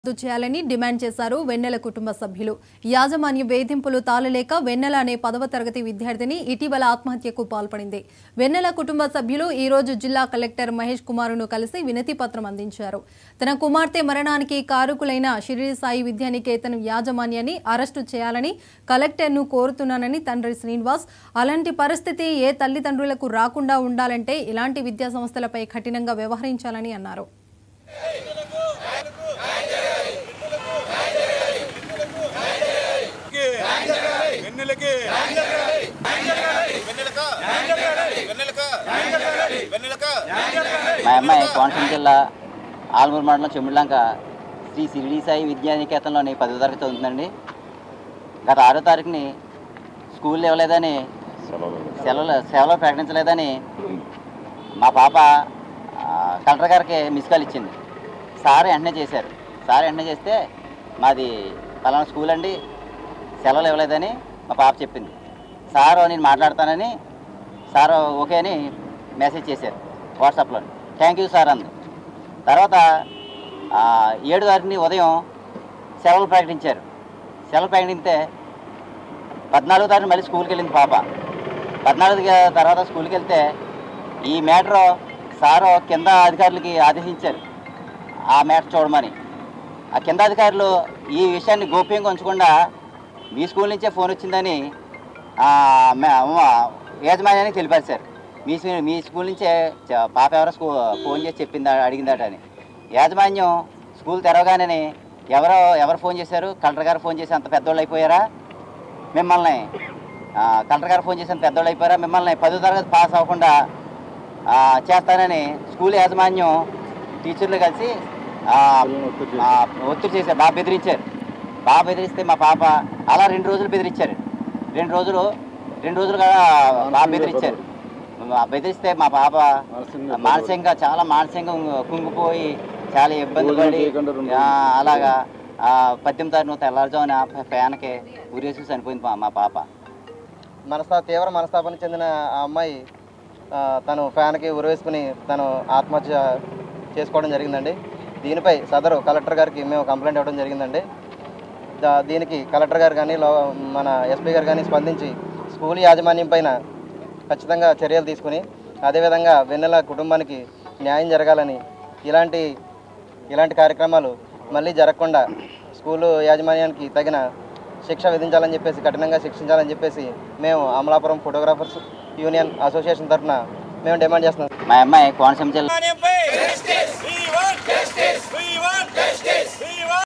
రద్దు చేయాలని డిమాండ్ చేశారు వెన్నెల కుటుంబ సభ్యులు యాజమాన్య వేధింపులు తాళలేక వెన్నెల అనే పదవ తరగతి విద్యార్థిని ఇటీవల ఆత్మహత్యకు పాల్పడింది వెన్నెల కుటుంబ సభ్యులు ఈ రోజు జిల్లా కలెక్టర్ మహేష్ కుమారును కలిసి వినతి పత్రం అందించారు తన కుమార్తె మరణానికి కారకులైన షిరిడి సాయి విద్యానికేతన్ యాజమాన్యాన్ని అరెస్టు చేయాలని కలెక్టర్ను కోరుతున్నానని తండ్రి శ్రీనివాస్ అలాంటి పరిస్థితి ఏ తల్లిదండ్రులకు రాకుండా ఉండాలంటే ఇలాంటి విద్యా సంస్థలపై కఠినంగా వ్యవహరించాలని అన్నారు వెన్నెలకి వెన్నెలక వెన్నెలక వెన్నెలక మా అమ్మాయి కోనసీమ జిల్లా ఆల్మూరు మండలం చెమ్మిళ్ళంక శ్రీ సిరిడి సాయి విద్యానికేతన్లోని పదో తరగతి చదువుతుందండి గత ఆరో తారీఖుని స్కూల్ ఇవ్వలేదని సెలవులు సెలవులు ప్రకటించలేదని మా పాప ఆ, కలెక్టర్ గారికి మిస్ కాల్ ఇచ్చింది సార్ వెంటనే చేశారు సార్ వెంటనే చేస్తే మాది పలానా స్కూల్ అండి సెలవులు ఇవ్వలేదని మా పాప చెప్పింది సార్ నేను మాట్లాడతానని సార్ ఓకే అని మెసేజ్ చేశారు వాట్సాప్లో థ్యాంక్ యూ సార్ అంది తర్వాత ఆ, ఏడు తారీఖుని ఉదయం సెలవులు ప్రకటించారు సెలవులు ప్రకటిస్తే పద్నాలుగో తారీఖు మళ్ళీ స్కూల్కి వెళ్ళింది పాప పద్నాలుగు తర్వాత స్కూల్కి వెళ్తే ఈ మ్యాటర్ సారు కింద అధికారులకి ఆదేశించారు ఆ మ్యాటర్ చూడమని ఆ కింద అధికారులు ఈ విషయాన్ని గోప్యంగా ఉంచకుండా మీ స్కూల్ నుంచే ఫోన్ వచ్చిందని ఆ, మే- ఆ, యాజమాన్యానికి తెలిపారు సార్ మీ స్కూ- మీ స్కూల్ నుంచే చ- పాప ఎవరో స్కూ ఫోన్ చేసి చెప్పిందా అడిగిందట అని యాజమాన్యం స్కూల్ తెరవగానే ఎవరో ఎవరు ఫోన్ చేశారు కలెక్టర్ గారు ఫోన్ చేసి అంత పెద్దోళ్ళు అయిపోయారా మిమ్మల్ని ఆ, కలెక్టర్ గారు ఫోన్ చేసి అంత పెద్దోళ్ళు అయిపోయారా మిమ్మల్ని పదో తరగతి పాస్ అవ్వకుండా ఆ, చేస్తానని స్కూల్ యాజమాన్యం టీచర్లు కలిసి ఆ, ఆ, ఒత్తిడి చేశారు బాగా బెదిరించారు బాగా బెదిరిస్తే మా పాప అలా రెండు రోజులు బెదిరించారు రెండు రోజులు రెండు రోజులుగా బాగా బెదిరించారు ఆ బెదిరిస్తే మా పాప మానసికంగా చాలా మానసికంగా కుంగిపోయి చాలా ఇబ్బంది పడి ఆ, అలాగా ఆ, పద్దెనిమిది తారీఖు తెల్లారుజామున ఫ్యాన్కి ఉరేసి చనిపోయింది మా- మా పాప మనస్తా తీవ్ర మనస్తాపన చెందిన ఆ అమ్మాయి ఆ, తను ఫ్యాన్కి ఉరివేసుకుని తను ఆత్మహత్య చేసుకోవడం జరిగిందండి దీనిపై సదరు కలెక్టర్ గారికి మేము కంప్లైంట్ ఇవ్వడం జరిగిందండి దా- దీనికి కలెక్టర్ గారు కానీ లో మన ఎస్పీ గారు కానీ స్పందించి స్కూల్ యాజమాన్యం పైన ఖచ్చితంగా చర్యలు తీసుకుని అదేవిధంగా వెన్నెల కుటుంబానికి న్యాయం జరగాలని ఇలాంటి ఇలాంటి కార్యక్రమాలు మళ్ళీ జరగకుండా స్కూలు యాజమాన్యానికి తగిన శిక్ష విధించాలని చెప్పేసి కఠినంగా శిక్షించాలని చెప్పేసి మేము అమలాపురం ఫోటోగ్రాఫర్స్ యూనియన్ అసోసియేషన్ తరఫున మేము డిమాండ్ చేస్తున్నాం మా అమ్మాయి కోనసీమ జిల్లా న్యాయంపై we want justice we want